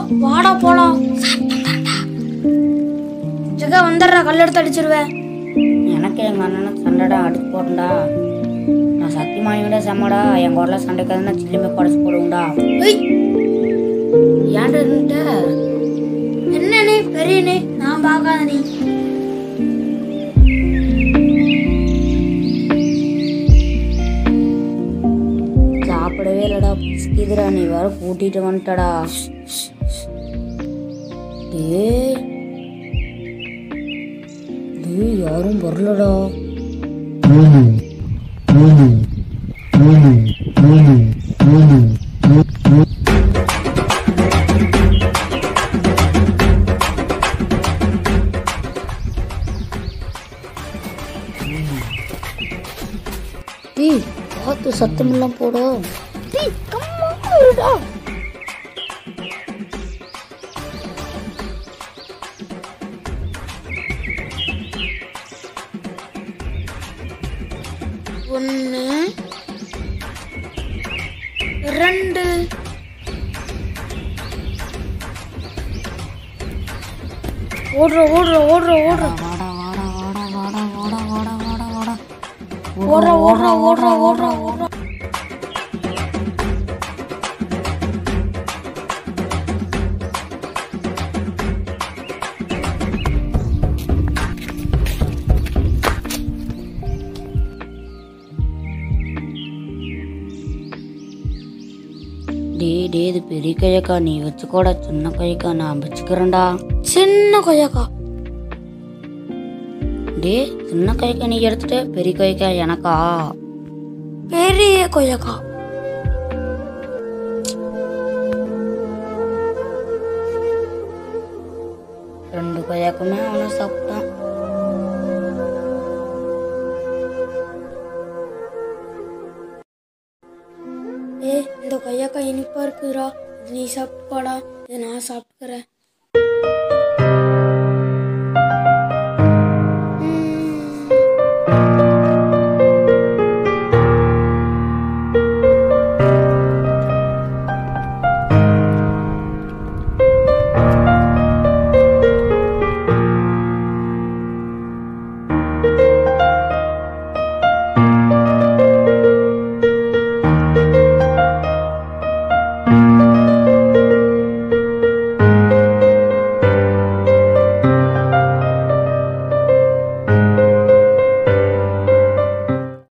வாடா போலாம் ஜெகா வந்துடுறா கல்லெடுத்து அடிச்சிருவேன் எனக்கு எங்கள் அண்ணனுக்கு சண்டைடா அடிச்சு போட்டேன்டா நான் சத்தியமானியோட செம்மடா எங்கள் ஊரில் சண்டைக்காதுன்னா சில்லுமே படைச்சு போடுவோம்டா ஏய் ஏன்டா இருந்துட்ட என்னண்ணே பெரியண்ணே நான் பார்க்காத நீ சாப்பிடவே இல்லடா பசிக்குதுடா நீ வேற கூட்டிட்டு வந்துட்டடா டேய் டேய் யாரும் வரலடா டேய் பார்த்து சத்தமெல்லாம் போடா ஒன்று ரெண்டு ஓடுற ஓடுற ஓடுற ஓடுற வாடா வாடா வாடா வாடா வாடா வாடா வாடா வாடா ஓடுற ஓடுற ஓடுற ஓடுற ஓடுற டேய் டேய் இது பெரிய கையக்கா நீ வச்சுக்கோடா சின்ன கையக்கா நான் வச்சுக்கிறேன்டா சின்ன கொய்யாக்கா டேய் சின்ன கையக்கா நீ எடுத்துட்டு பெரிய கையக்கா எனக்கா பெரிய கொய்யாக்கா ரெண்டு கையாக்குமே அவனை சாப்பிட்டான் ஏய் இந்த கொய்யாக்கா இனிப்பா இருக்குதுடா இது நீ சாப்பிட்டுப்பாடா இது நான் சாப்பிட்டுக்கிறேன்